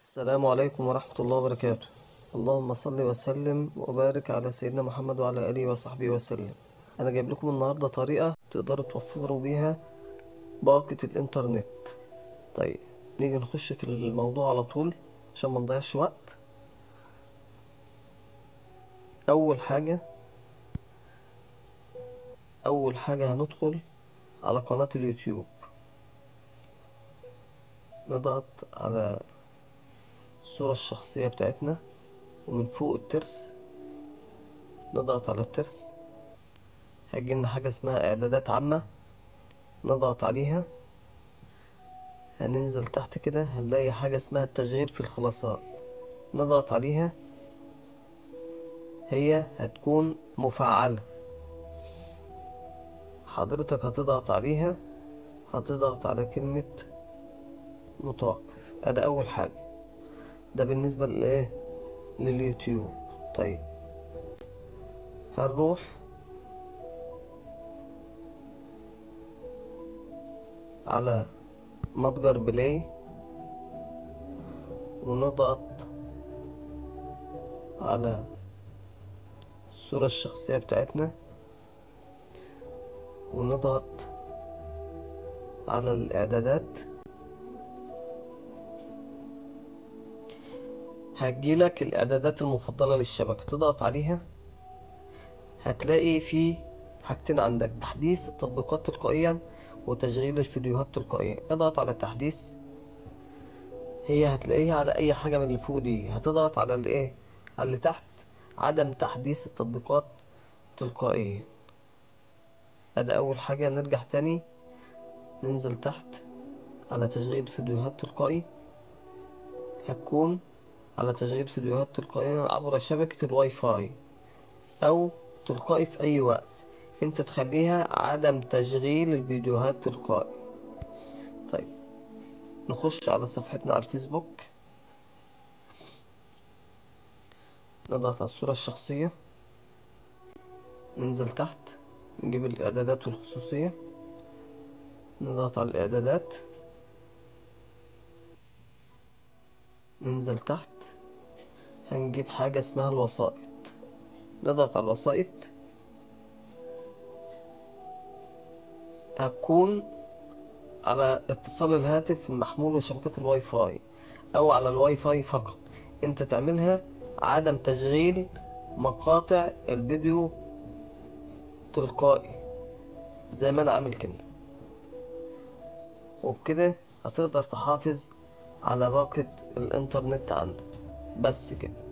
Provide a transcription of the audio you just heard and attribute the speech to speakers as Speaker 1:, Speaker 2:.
Speaker 1: السلام عليكم ورحمة الله وبركاته اللهم صل وسلم وبارك على سيدنا محمد وعلى آله وصحبه وسلم أنا جايب لكم النهاردة طريقة تقدروا توفروا بيها باقة الإنترنت طيب نيجي نخش في الموضوع على طول عشان ما نضيعش وقت أول حاجة أول حاجة هندخل على قناة اليوتيوب نضغط على الصورة الشخصية بتاعتنا ومن فوق الترس نضغط على الترس هيجيلنا حاجة اسمها إعدادات عامة نضغط عليها هننزل تحت كده هنلاقي حاجة اسمها التشغيل في الخلاصات نضغط عليها هي هتكون مفعلة حضرتك هتضغط عليها هتضغط على كلمة متوقف ادي اول حاجة ده بالنسبة لايه لليوتيوب طيب هنروح على متجر بلاي ونضغط على الصورة الشخصية بتاعتنا ونضغط على الإعدادات هتجيلك الإعدادات المفضلة للشبكة تضغط عليها هتلاقي في حاجتين عندك تحديث التطبيقات تلقائيا وتشغيل الفيديوهات تلقائيا اضغط على التحديث هي هتلاقيها على أي حاجة من اللي فوق دي هتضغط على الإيه على اللي تحت عدم تحديث التطبيقات تلقائيا ادي أول حاجة نرجع تاني ننزل تحت على تشغيل فيديوهات تلقائي هتكون على تشغيل فيديوهات تلقائية عبر شبكة الواي فاي أو تلقائي في أي وقت أنت تخليها عدم تشغيل الفيديوهات تلقائي طيب نخش على صفحتنا على الفيسبوك نضغط على الصورة الشخصية ننزل تحت نجيب الإعدادات والخصوصية نضغط على الإعدادات ننزل تحت هنجيب حاجة اسمها الوسائط نضغط على الوسائط هتكون على اتصال الهاتف المحمول وشبكة الواي فاي أو على الواي فاي فقط أنت تعملها عدم تشغيل مقاطع الفيديو تلقائي زي ما أنا عامل كده وبكده هتقدر تحافظ على باقة الإنترنت عندك بس كده